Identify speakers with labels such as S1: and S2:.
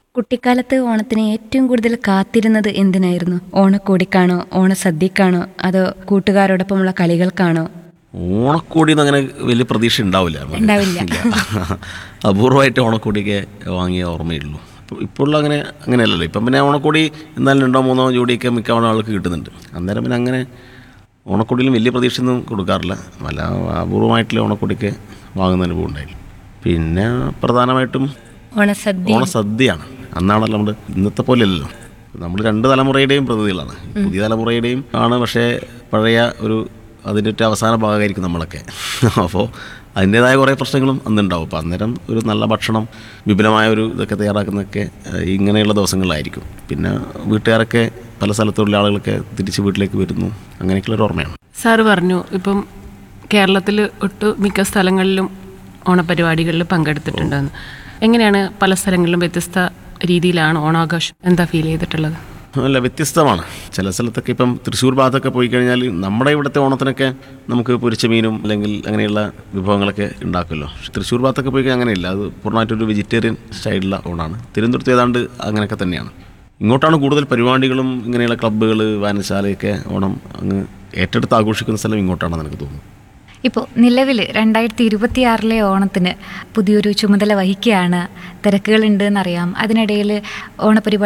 S1: കുട്ടിക്കാലത്ത് ഓണത്തിന് ഏറ്റവും കൂടുതൽ കാത്തിരുന്നത് എന്തിനായിരുന്നു ഓണക്കോടിക്കാണോ ഓണസദ്യക്കാണോ അതോ കൂട്ടുകാരോടൊപ്പമുള്ള കളികൾക്കാണോ
S2: ഓണക്കോടി അങ്ങനെ വലിയ പ്രതീക്ഷ ഉണ്ടാവില്ല
S1: ഉണ്ടാവില്ല.
S2: ഇല്ല. അപൂർവമായിട്ട് ഓണക്കോടിയൊക്കെ വാങ്ങിയ ഓർമ്മയുള്ളൂ ഇപ്പോൾ ഇപ്പോഴുള്ള അങ്ങനെ അങ്ങനെയല്ലല്ലോ ഇപ്പം പിന്നെ ഓണക്കോടി എന്നാലും രണ്ടോ മൂന്നോ ജോഡിയൊക്കെ മിക്കവാറും ആൾക്ക് കിട്ടുന്നുണ്ട് അന്നേരം പിന്നെ അങ്ങനെ ഓണക്കോടിയിലും വലിയ പ്രതീക്ഷയൊന്നും കൊടുക്കാറില്ല വല്ല അപൂർവമായിട്ടുള്ള ഓണക്കോടിയൊക്കെ വാങ്ങുന്ന അനുഭവം ഉണ്ടായില്ല പിന്നെ പ്രധാനമായിട്ടും
S1: ഓണസദ്യ
S2: ഓണസദ്യയാണ് അന്നാണല്ലോ നമ്മൾ ഇന്നത്തെ പോലെയല്ലല്ലോ നമ്മൾ രണ്ട് തലമുറയുടെയും പ്രതിനിധികളാണ് പുതിയ തലമുറയുടെയും ആണ് പക്ഷേ പഴയ ഒരു അതിൻ്റെ ഒരു അവസാന ഭാഗമായിരിക്കും നമ്മളൊക്കെ അപ്പോൾ അതിൻ്റേതായ കുറേ പ്രശ്നങ്ങളും അന്നുണ്ടാവും അപ്പോൾ അന്നേരം ഒരു നല്ല ഭക്ഷണം വിപുലമായ ഒരു ഇതൊക്കെ തയ്യാറാക്കുന്നതൊക്കെ ഏഹ്, ഇങ്ങനെയുള്ള ദിവസങ്ങളിലായിരിക്കും പിന്നെ വീട്ടുകാരൊക്കെ പല സ്ഥലത്തുള്ള ആളുകളൊക്കെ തിരിച്ച് വീട്ടിലേക്ക് വരുന്നു അങ്ങനെയൊക്കെയുള്ള ഒരു ഓർമ്മയാണ്
S3: സാറ് പറഞ്ഞു ഇപ്പം കേരളത്തിൽ ഒട്ടു മിക്ക സ്ഥലങ്ങളിലും ഓണപരിപാടികളിൽ പങ്കെടുത്തിട്ടുണ്ടെന്ന് എങ്ങനെയാണ് പല സ്ഥലങ്ങളിലും വ്യത്യസ്ത രീതിയിലാണ് ഓണാഘോഷം എന്താ ഫീൽ ചെയ്തിട്ടുള്ളത്
S2: അല്ല വ്യത്യസ്തമാണ് ചില സ്ഥലത്തൊക്കെ ഇപ്പം തൃശ്ശൂർ ഭാഗത്തൊക്കെ പോയി കഴിഞ്ഞാൽ നമ്മുടെ ഇവിടുത്തെ ഓണത്തിനൊക്കെ നമുക്ക് പൊരിച്ച മീനും അല്ലെങ്കിൽ അങ്ങനെയുള്ള വിഭവങ്ങളൊക്കെ ഉണ്ടാക്കുമല്ലോ പക്ഷെ തൃശ്ശൂർ ഭാഗത്തൊക്കെ പോയി കഴിഞ്ഞാൽ അങ്ങനെയില്ല അത് പൂർണ്ണമായിട്ടൊരു വെജിറ്റേറിയൻ സ്റ്റൈലുള്ള ഓണാണ് തിരുവനന്തപുരത്ത് ഏതാണ്ട് അങ്ങനെയൊക്കെ തന്നെയാണ് ഇങ്ങോട്ടാണ് കൂടുതൽ പരിപാടികളും ഇങ്ങനെയുള്ള ക്ലബ്ബുകൾ വായനശാലയൊക്കെ ഓണം അങ്ങ് ഏറ്റെടുത്ത് ആഘോഷിക്കുന്ന സ്ഥലം ഇങ്ങോട്ടാണെന്ന് എനിക്ക് തോന്നുന്നു
S1: ഇപ്പോൾ നിലവിൽ രണ്ടായിരത്തി ഇരുപത്തിയാറിലെ ഓണത്തിന് പുതിയൊരു ചുമതല വഹിക്കുകയാണ് തിരക്കുകളുണ്ട് എന്നറിയാം അതിനിടയിൽ ഓണപരിപാടി